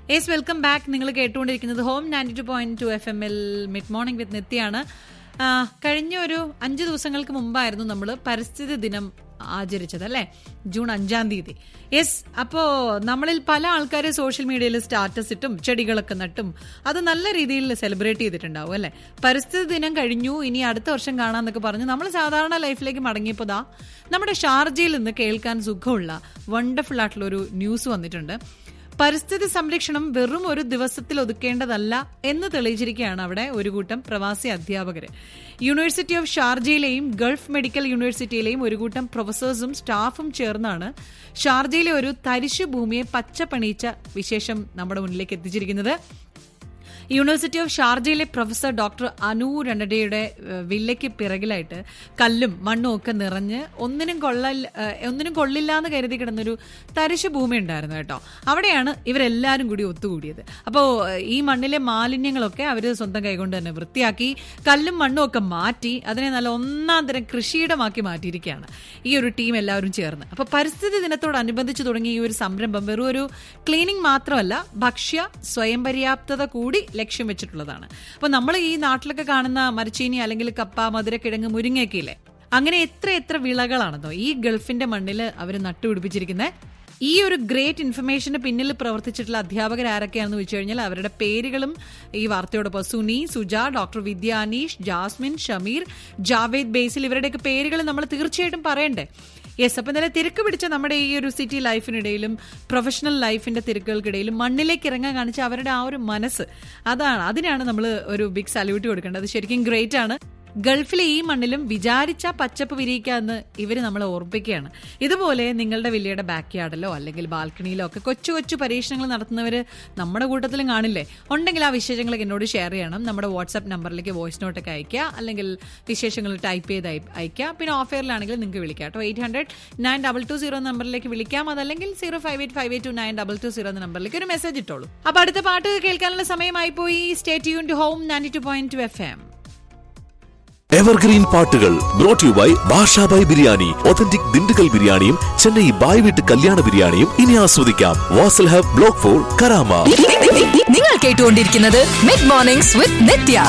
yes welcome back നിങ്ങൾ കേട്ടുകൊണ്ടിരിക്കുന്നത് home ninety two point two F M എൽ mid morning with നിത്യാണ് ആ, കഴിഞ്ഞ ഒരു അഞ്ച് ദിവസങ്ങൾക്ക് മുമ്പായിരുന്നു നമ്മൾ പരിസ്ഥിതി ദിനം ആചരിച്ചത് അല്ലേ ജൂൺ അഞ്ചാം തീയതി യെസ് അപ്പോ നമ്മളിൽ പല ആൾക്കാർ സോഷ്യൽ മീഡിയയിൽ സ്റ്റാറ്റസ് ഇട്ടും ചെടികളൊക്കെ നട്ടും അത് നല്ല രീതിയിൽ സെലിബ്രേറ്റ് ചെയ്തിട്ടുണ്ടാവും അല്ലേ പരിസ്ഥിതി ദിനം കഴിഞ്ഞു ഇനി അടുത്ത വർഷം കാണാന്നൊക്കെ പറഞ്ഞ് നമ്മൾ സാധാരണ ലൈഫിലേക്ക് മടങ്ങിയപ്പോൾ ദാ നമ്മുടെ ഷാർജയിൽ നിന്ന് കേൾക്കാൻ സുഖമുള്ള വണ്ടർഫുൾ ആയിട്ടുള്ള ഒരു ന്യൂസ് വന്നിട്ടുണ്ട് പരിസ്ഥിതി സംരക്ഷണം വെറും ഒരു ദിവസത്തിൽ ഒതുക്കേണ്ടതല്ല എന്ന് തെളിയിച്ചിരിക്കുകയാണ് അവിടെ ഒരു കൂട്ടം പ്രവാസി അധ്യാപകർ യൂണിവേഴ്സിറ്റി ഓഫ് ഷാർജയിലെയും ഗൾഫ് മെഡിക്കൽ യൂണിവേഴ്സിറ്റിയിലെയും ഒരു കൂട്ടം പ്രൊഫസേഴ്സും സ്റ്റാഫും ചേർന്നാണ് ഷാർജയിലെ ഒരു തരിശു ഭൂമിയെ പച്ചപ്പണിയിച്ച വിശേഷം നമ്മുടെ മുന്നിലേക്ക് എത്തിച്ചിരിക്കുന്നത് യൂണിവേഴ്സിറ്റി ഓഫ് ഷാർജയിലെ പ്രൊഫസർ ഡോക്ടർ അനു രണ്ടടയുടെ ഏഹ്, വില്ലയ്ക്ക് പിറകിലായിട്ട് കല്ലും മണ്ണും ഒക്കെ നിറഞ്ഞ് ഒന്നിനും കൊള്ള ഒന്നിനും കൊള്ളില്ല എന്ന് കരുതി കിടന്നൊരു തരിശു ഭൂമി ഉണ്ടായിരുന്നു കേട്ടോ അവിടെയാണ് ഇവരെല്ലാവരും കൂടി ഒത്തുകൂടിയത് അപ്പോൾ ഈ മണ്ണിലെ മാലിന്യങ്ങളൊക്കെ അവർ സ്വന്തം കൈകൊണ്ട് തന്നെ വൃത്തിയാക്കി കല്ലും മണ്ണും ഒക്കെ മാറ്റി അതിനെ നല്ല ഒന്നാം തരം കൃഷിയിടമാക്കി മാറ്റിയിരിക്കുകയാണ് ഈ ഒരു ടീം എല്ലാവരും ചേർന്ന് അപ്പോൾ പരിസ്ഥിതി ദിനത്തോടനുബന്ധിച്ച് തുടങ്ങിയ ഈ ഒരു സംരംഭം വെറും ഒരു ക്ലീനിങ് മാത്രമല്ല ഭക്ഷ്യ സ്വയം പര്യാപ്തത കൂടി ലക്ഷ്യം വെച്ചിട്ടുള്ളതാണ് അപ്പോൾ നമ്മൾ ഈ നാട്ടിലൊക്കെ കാണുന്ന മരച്ചീനി അല്ലെങ്കിൽ കപ്പ മധുരക്കിഴങ്ങ് മുരിങ്ങയൊക്കെ ഇല്ലേ അങ്ങനെ എത്ര എത്ര വിളകളാണെന്നോ ഈ ഗൾഫിന്റെ മണ്ണിൽ അവർ നട്ടുപിടിപ്പിച്ചിരിക്കുന്നത് ഈ ഒരു ഗ്രേറ്റ് ഇൻഫർമേഷന് പിന്നിൽ പ്രവർത്തിച്ചിട്ടുള്ള അധ്യാപകർ ആരൊക്കെയാണെന്ന് വെച്ച് കഴിഞ്ഞാൽ അവരുടെ പേരുകളും ഈ വാർത്തയോടൊപ്പം സുനി സുജ ഡോക്ടർ വിദ്യ അനീഷ് ജാസ്മിൻ ഷമീർ ജാവേദ് ബേസിൽ ഇവരുടെയൊക്കെ പേരുകൾ നമ്മൾ തീർച്ചയായിട്ടും പറയണ്ടേ യെസ് അപ്പം ഇന്നലെ തിരക്ക് പിടിച്ച നമ്മുടെ ഈ ഒരു സിറ്റി ലൈഫിനിടയിലും പ്രൊഫഷണൽ ലൈഫിന്റെ തിരക്കുകൾക്കിടയിലും മണ്ണിലേക്ക് ഇറങ്ങാൻ കാണിച്ച അവരുടെ ആ ഒരു മനസ്സ് അതാണ് അതിനാണ് നമ്മൾ ഒരു ബിഗ് സല്യൂട്ട് കൊടുക്കേണ്ടത് അത് ശരിക്കും ഗ്രേറ്റ് ആണ് ഗൾഫിലെ ഈ മണ്ണിലും വിചാരിച്ച പച്ചപ്പ് വിരിയിക്കാന്ന് ഇവർ നമ്മളെ ഓർമ്മിപ്പിക്കുകയാണ് ഇതുപോലെ നിങ്ങളുടെ വില്ലയുടെ ബാക്ക് യാർഡിലോ അല്ലെങ്കിൽ ബാൽക്കണിയിലോ ഒക്കെ കൊച്ചു കൊച്ചു പരീക്ഷണങ്ങൾ നടത്തുന്നവർ നമ്മുടെ കൂട്ടത്തിലും കാണില്ലേ ഉണ്ടെങ്കിൽ ആ വിശേഷങ്ങളൊക്കെ എന്നോട് ഷെയർ ചെയ്യണം നമ്മുടെ വാട്സാപ്പ് നമ്പറിലേക്ക് വോയിസ് നോട്ടൊക്കെ അയക്കുക അല്ലെങ്കിൽ വിശേഷങ്ങൾ ടൈപ്പ് ചെയ്ത് അയ- അയക്കുക പിന്നെ ഓഫ് എയറിലാണെങ്കിൽ നിങ്ങൾക്ക് വിളിക്കാം കേട്ടോ eight hundred nine double two zero നമ്പറിലേക്ക് വിളിക്കാം അതല്ലെങ്കിൽ zero five eight five eight two nine double two zero എന്ന നമ്പറിലേക്ക് ഒരു മെസ്സേജ് ഇട്ടോളൂ അപ്പൊ അടുത്ത പാട്ട് കേൾക്കാനുള്ള സമയമായി പോയി stay tune to home ninety two point two F M evergreen പാട്ടുകൾ brought you by Bashabhai biryani authentic Dindigul ബിരിയാണിയും ചെന്നൈ ബായ് വീട്ട് കല്യാണ ബിരിയാണിയും ഇനി ആസ്വദിക്കാം Wasl hub block four Karama നിങ്ങൾ കേട്ടുകൊണ്ടിരിക്കുന്നത് മിഡ് മോർണിംഗ്സ് വിത്ത് നിത്യ